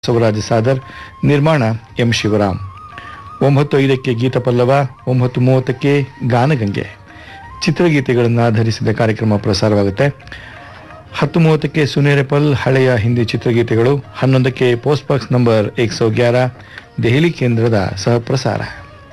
ಬಸವರಾಜ ಸಾದರ್ ನಿರ್ಮಾಣ ಎಂ ಶಿವರಾಮ್ ಒಂಬತ್ತು ಐದಕ್ಕೆ ಗೀತ ಪಲ್ಲವ ಒಂಬತ್ತು ಮೂವತ್ತಕ್ಕೆ ಗಾನಗಂಗೆ ಚಿತ್ರಗೀತೆಗಳನ್ನು ಆಧರಿಸಿದ ಕಾರ್ಯಕ್ರಮ ಪ್ರಸಾರವಾಗುತ್ತೆ ಹತ್ತು ಮೂವತ್ತಕ್ಕೆ ಸುನೇರೆಪಲ್ ಹಳೆಯ ಹಿಂದಿ ಚಿತ್ರಗೀತೆಗಳು ಹನ್ನೊಂದಕ್ಕೆ ಪೋಸ್ಟ್ ಬಾಕ್ಸ್ ನಂಬರ್ ಏಕ್ ಸೌ ಗ್ಯಾರ ದೆಹಲಿ ಕೇಂದ್ರದ ಸಹಪ್ರಸಾರ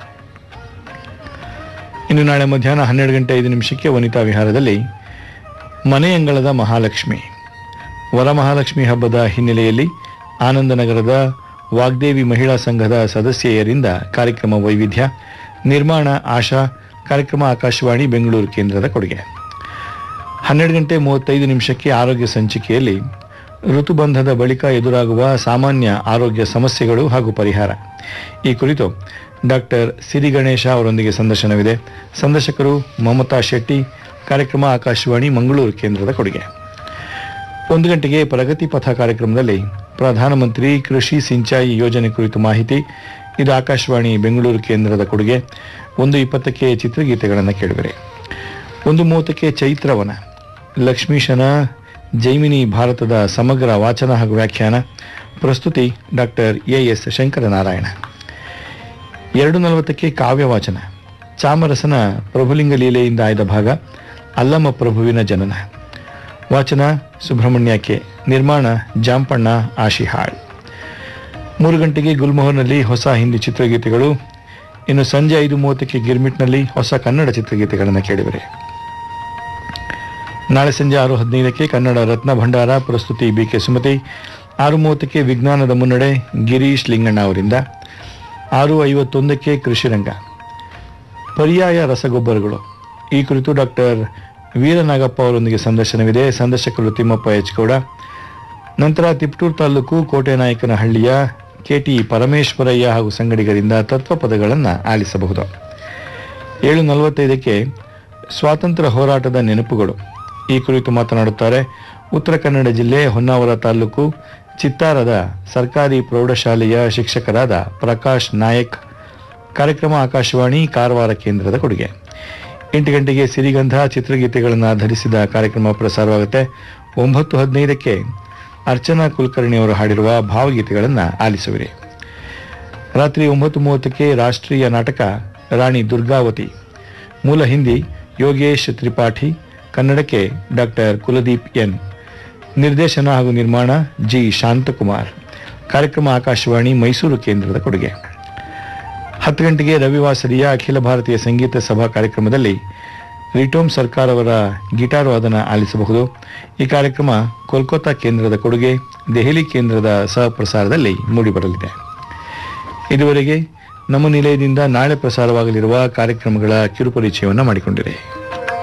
ಇನ್ನು ನಾಳೆ ಮಧ್ಯಾಹ್ನ ಹನ್ನೆರಡು ಗಂಟೆ ಐದು ನಿಮಿಷಕ್ಕೆ ವನಿತಾ ವಿಹಾರದಲ್ಲಿ ಮನೆಯಂಗಳದ ಮಹಾಲಕ್ಷ್ಮಿ ವರಮಹಾಲಕ್ಷ್ಮಿ ಹಬ್ಬದ ಹಿನ್ನೆಲೆಯಲ್ಲಿ ಆನಂದನಗರದ ವಾಗ್ದೇವಿ ಮಹಿಳಾ ಸಂಘದ ಸದಸ್ಯೆಯರಿಂದ ಕಾರ್ಯಕ್ರಮ ವೈವಿಧ್ಯ ನಿರ್ಮಾಣ ಆಶಾ ಕಾರ್ಯಕ್ರಮ ಆಕಾಶವಾಣಿ ಬೆಂಗಳೂರು ಕೇಂದ್ರದ ಕೊಡುಗೆ ಹನ್ನೆರಡು ಗಂಟೆ ಮೂವತ್ತೈದು ನಿಮಿಷಕ್ಕೆ ಆರೋಗ್ಯ ಸಂಚಿಕೆಯಲ್ಲಿ ಋತುಬಂಧದ ಬಳಿಕ ಎದುರಾಗುವ ಸಾಮಾನ್ಯ ಆರೋಗ್ಯ ಸಮಸ್ಯೆಗಳು ಹಾಗೂ ಪರಿಹಾರ ಈ ಕುರಿತು ಡಾಕ್ಟರ್ ಸಿರಿ ಗಣೇಶ ಅವರೊಂದಿಗೆ ಸಂದರ್ಶನವಿದೆ ಸಂದರ್ಶಕರು ಮಮತಾ ಶೆಟ್ಟಿ ಕಾರ್ಯಕ್ರಮ ಆಕಾಶವಾಣಿ ಮಂಗಳೂರು ಕೇಂದ್ರದ ಕೊಡುಗೆ ಒಂದು ಗಂಟೆಗೆ ಪ್ರಗತಿ ಪಥ ಕಾರ್ಯಕ್ರಮದಲ್ಲಿ ಪ್ರಧಾನಮಂತ್ರಿ ಕೃಷಿ ಸಿಂಚಾಯಿ ಯೋಜನೆ ಕುರಿತು ಮಾಹಿತಿ ಇದು ಆಕಾಶವಾಣಿ ಬೆಂಗಳೂರು ಕೇಂದ್ರದ ಕೊಡುಗೆ ಒಂದು ಇಪ್ಪತ್ತಕ್ಕೆ ಚಿತ್ರಗೀತೆಗಳನ್ನು ಕೇಳುವಿರಿ ಒಂದು ಮೂವತ್ತಕ್ಕೆ ಚೈತ್ರವನ ಲಕ್ಷ್ಮೀಶನ ಜೈಮಿನಿ ಭಾರತದ ಸಮಗ್ರ ವಾಚನ ಹಾಗೂ ವ್ಯಾಖ್ಯಾನ ಪ್ರಸ್ತುತಿ ಡಾಕ್ಟರ್ ಎ ಎಸ್ ಶಂಕರನಾರಾಯಣ ಎರಡು ನಲವತ್ತಕ್ಕೆ ಕಾವ್ಯ ವಾಚನ ಚಾಮರಸನ ಪ್ರಭುಲಿಂಗ ಲೀಲೆಯಿಂದ ಆಯ್ದ ಭಾಗ ಅಲ್ಲಮ ಪ್ರಭುವಿನ ಜನನ ವಾಚನ ಸುಬ್ರಹ್ಮಣ್ಯಕ್ಕೆ ನಿರ್ಮಾಣ ಜಾಂಪಣ್ಣ ಆಶಿಹಾಳ್ ಮೂರು ಗಂಟೆಗೆ ಗುಲ್ಮೋಹರ್ನಲ್ಲಿ ಹೊಸ ಹಿಂದಿ ಚಿತ್ರಗೀತೆಗಳು ಇನ್ನು ಸಂಜೆ ಐದು ಮೂವತ್ತಕ್ಕೆ ಗಿರ್ಮಿಟ್ನಲ್ಲಿ ಹೊಸ ಕನ್ನಡ ಚಿತ್ರಗೀತೆಗಳನ್ನು ಕೇಳಿದರೆ ನಾಳೆ ಸಂಜೆ ಆರು ಹದಿನೈದಕ್ಕೆ ಕನ್ನಡ ರತ್ನ ಭಂಡಾರ ಪ್ರಸ್ತುತಿ ಬಿ ಕೆ ಸುಮತಿ ಆರು ಮೂವತ್ತಕ್ಕೆ ವಿಜ್ಞಾನದ ಮುನ್ನಡೆ ಗಿರೀಶ್ ಲಿಂಗಣ್ಣ ಅವರಿಂದ ಆರು ಐವತ್ತೊಂದಕ್ಕೆ ಕೃಷಿರಂಗ ಪರ್ಯಾಯ ರಸಗೊಬ್ಬರಗಳು ಈ ಕುರಿತು ಡಾಕ್ಟರ್ ವೀರನಾಗಪ್ಪ ಅವರೊಂದಿಗೆ ಸಂದರ್ಶನವಿದೆ ಸಂದರ್ಶಕರು ತಿಮ್ಮಪ್ಪ ಎಚ್ ಗೌಡ ನಂತರ ತಿಪ್ಟೂರು ತಾಲೂಕು ಕೋಟೆನಾಯಕನಹಳ್ಳಿಯ ಕೆಟಿ ಪರಮೇಶ್ವರಯ್ಯ ಹಾಗೂ ಸಂಗಡಿಗರಿಂದ ತತ್ವಪದಗಳನ್ನು ಆಲಿಸಬಹುದು ಏಳು ನಲವತ್ತೈದಕ್ಕೆ ಸ್ವಾತಂತ್ರ್ಯ ಹೋರಾಟದ ನೆನಪುಗಳು ಈ ಕುರಿತು ಮಾತನಾಡುತ್ತಾರೆ ಉತ್ತರ ಕನ್ನಡ ಜಿಲ್ಲೆ ಹೊನ್ನಾವರ ತಾಲೂಕು ಚಿತ್ತಾರದ ಸರ್ಕಾರಿ ಪ್ರೌಢಶಾಲೆಯ ಶಿಕ್ಷಕರಾದ ಪ್ರಕಾಶ್ ನಾಯಕ್ ಕಾರ್ಯಕ್ರಮ ಆಕಾಶವಾಣಿ ಕಾರವಾರ ಕೇಂದ್ರದ ಕೊಡುಗೆ ಎಂಟು ಗಂಟೆಗೆ ಸಿರಿಗಂಧ ಚಿತ್ರಗೀತೆಗಳನ್ನು ಆಧರಿಸಿದ ಕಾರ್ಯಕ್ರಮ ಪ್ರಸಾರವಾಗುತ್ತೆ ಒಂಬತ್ತು ಹದಿನೈದಕ್ಕೆ ಅರ್ಚನಾ ಕುಲಕರ್ಣಿ ಅವರು ಹಾಡಿರುವ ಭಾವಗೀತೆಗಳನ್ನು ಆಲಿಸುವಿರಿ ರಾತ್ರಿ ಒಂಬತ್ತು ಮೂವತ್ತಕ್ಕೆ ರಾಷ್ಟ್ರೀಯ ನಾಟಕ ರಾಣಿ ದುರ್ಗಾವತಿ ಮೂಲ ಹಿಂದಿ ಯೋಗೇಶ್ ತ್ರಿಪಾಠಿ ಕನ್ನಡಕ್ಕೆ ಡಾಕ್ಟರ್ ಕುಲದೀಪ್ ಎನ್ ನಿರ್ದೇಶನ ಹಾಗೂ ನಿರ್ಮಾಣ ಜಿ ಶಾಂತಕುಮಾರ್ ಕಾರ್ಯಕ್ರಮ ಆಕಾಶವಾಣಿ ಮೈಸೂರು ಕೇಂದ್ರದ ಕೊಡುಗೆ ಹತ್ತು ಗಂಟೆಗೆ ರವಿವಾಸರಿಯ ಅಖಿಲ ಭಾರತೀಯ ಸಂಗೀತ ಸಭಾ ಕಾರ್ಯಕ್ರಮದಲ್ಲಿ ರಿಟೋಮ್ ಸರ್ಕಾರ್ ಅವರ ಗಿಟಾರ್ ವಾದನ ಆಲಿಸಬಹುದು ಈ ಕಾರ್ಯಕ್ರಮ ಕೋಲ್ಕತ್ತಾ ಕೇಂದ್ರದ ಕೊಡುಗೆ ದೆಹಲಿ ಕೇಂದ್ರದ ಸಹಪ್ರಸಾರದಲ್ಲಿ ಮೂಡಿಬರಲಿದೆ ಇದುವರೆಗೆ ನಮ್ಮ ನಿಲಯದಿಂದ ನಾಳೆ ಪ್ರಸಾರವಾಗಲಿರುವ ಕಾರ್ಯಕ್ರಮಗಳ ಕಿರುಪರಿಚಯವನ್ನು ಮಾಡಿಕೊಂಡಿದೆ